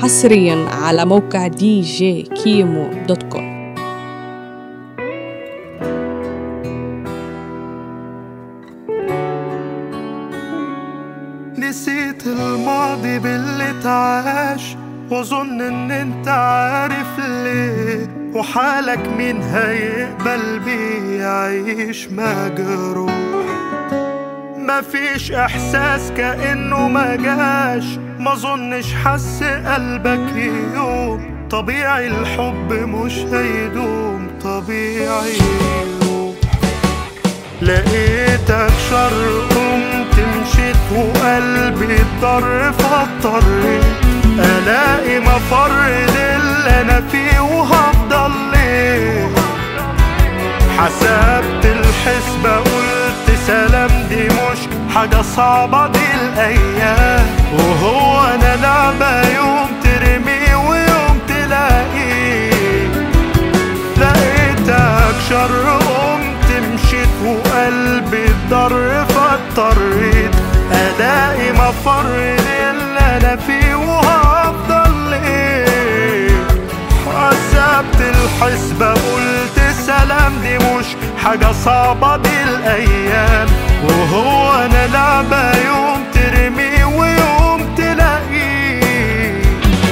حصريا على موقع دي جي كيمو دوت كوم نسيت الماضي باللي اتعاش واظن ان انت عارف ليه وحالك مين هيقبل بيه يعيش مجروح مفيش احساس كانه ما جاش ما ظنش حس قلبك يوم طبيعي الحب مش هيدوم طبيعي يروح لقيتك شر قمت مشيت وقلبي اتضر فاضطريت الاقي مفر للي انا فيه وهفضل ليه حسبت الحسبة قلت سلام دي مش حاجة صعبة دي الأيام وهو أنا لعبة يوم ترمي ويوم تلاقيه لقيتك شر قمت مشيت وقلبي اتضر فاضطريت ألاقي مفر للي أنا فيه وهفضل ليه حسبت الحسبة قلت سلام دي مش حاجة صعبة دي الأيام وهو أنا لعبة يوم ترمي ويوم تلاقيه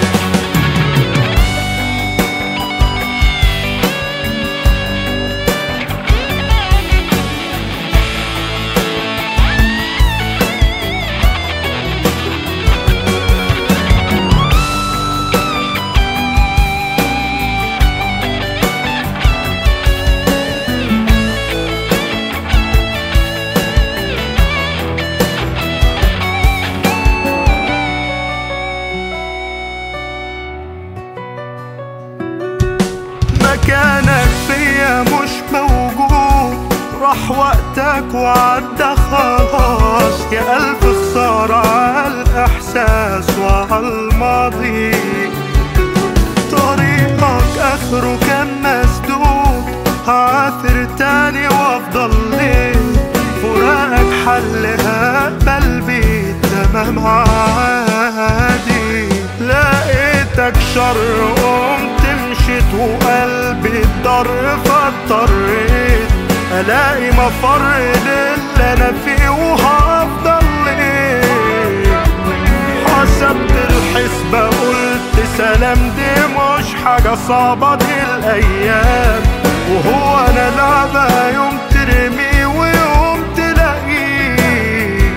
مكانك فيا مش موجود راح وقتك وعدى خلاص يا ألف خسارة عالإحساس وعالماضي طريقك آخره كان مسدود هعافر تاني وأفضل ليه فراقك حلها قبل بيه تمام عادي لقيتك شر قمت مشيت وقلبي اتضر فاضطريت الاقي مفر للي انا فيه وهفضل ليه حسبت الحسبة قلت سلام دي مش حاجة صعبة دي الأيام وهو أنا لعبة يوم ترمي ويوم تلاقيه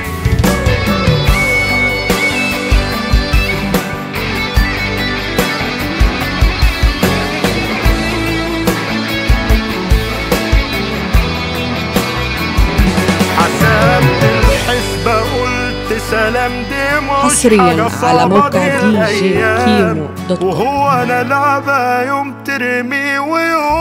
حسبت الحسبة قلت سلام دي مش حصرياً حاجة على صعبة موقع دي دي جي الأيام. كيمو دوت كوم. وهو أنا لعبة يوم ترمي ويوم